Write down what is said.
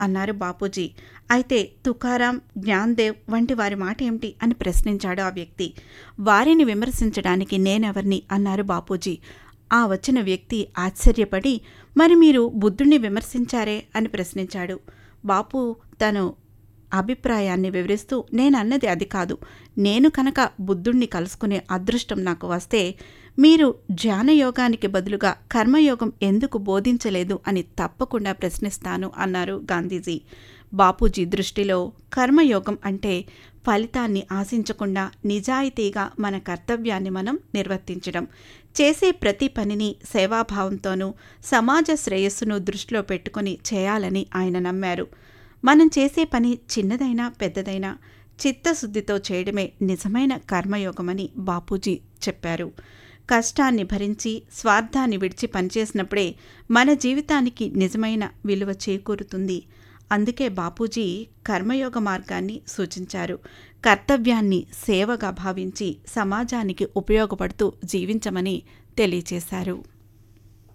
అన్నారు బాపూజీ అయితే తుకారాం జ్ఞాన్దేవ్ వంటి వారి మాట ఏమిటి అని ప్రశ్నించాడు ఆ వ్యక్తి వారిని విమర్శించడానికి నేనెవర్ని అన్నారు బాపూజీ ఆ వచ్చిన వ్యక్తి ఆశ్చర్యపడి మరి మీరు బుద్ధుణ్ణి విమర్శించారే అని ప్రశ్నించాడు బాపు తను అభిప్రాయాన్ని వివరిస్తూ నేనన్నది అది కాదు నేను కనుక బుద్ధుణ్ణి కలుసుకునే అదృష్టం నాకు వస్తే మీరు ధ్యానయోగానికి బదులుగా కర్మయోగం ఎందుకు బోధించలేదు అని తప్పకుండా ప్రశ్నిస్తాను అన్నారు గాంధీజీ బాపూజీ దృష్టిలో కర్మయోగం అంటే ఫలితాన్ని ఆశించకుండా నిజాయితీగా మన కర్తవ్యాన్ని మనం నిర్వర్తించడం చేసే ప్రతి పనిని సేవాభావంతోనూ సమాజ శ్రేయస్సును దృష్టిలో పెట్టుకుని చేయాలని ఆయన నమ్మారు మనం చేసే పని చిన్నదైనా పెద్దదైనా చిత్తశుద్ధితో చేయడమే నిజమైన కర్మయోగమని బాపూజీ చెప్పారు కష్టాన్ని భరించి స్వార్థాన్ని విడిచి పనిచేసినప్పుడే మన జీవితానికి నిజమైన విలువ చేకూరుతుంది అందుకే బాపూజీ కర్మయోగ మార్గాన్ని సూచించారు కర్తవ్యాన్ని సేవగా భావించి సమాజానికి ఉపయోగపడుతూ జీవించమని తెలియచేశారు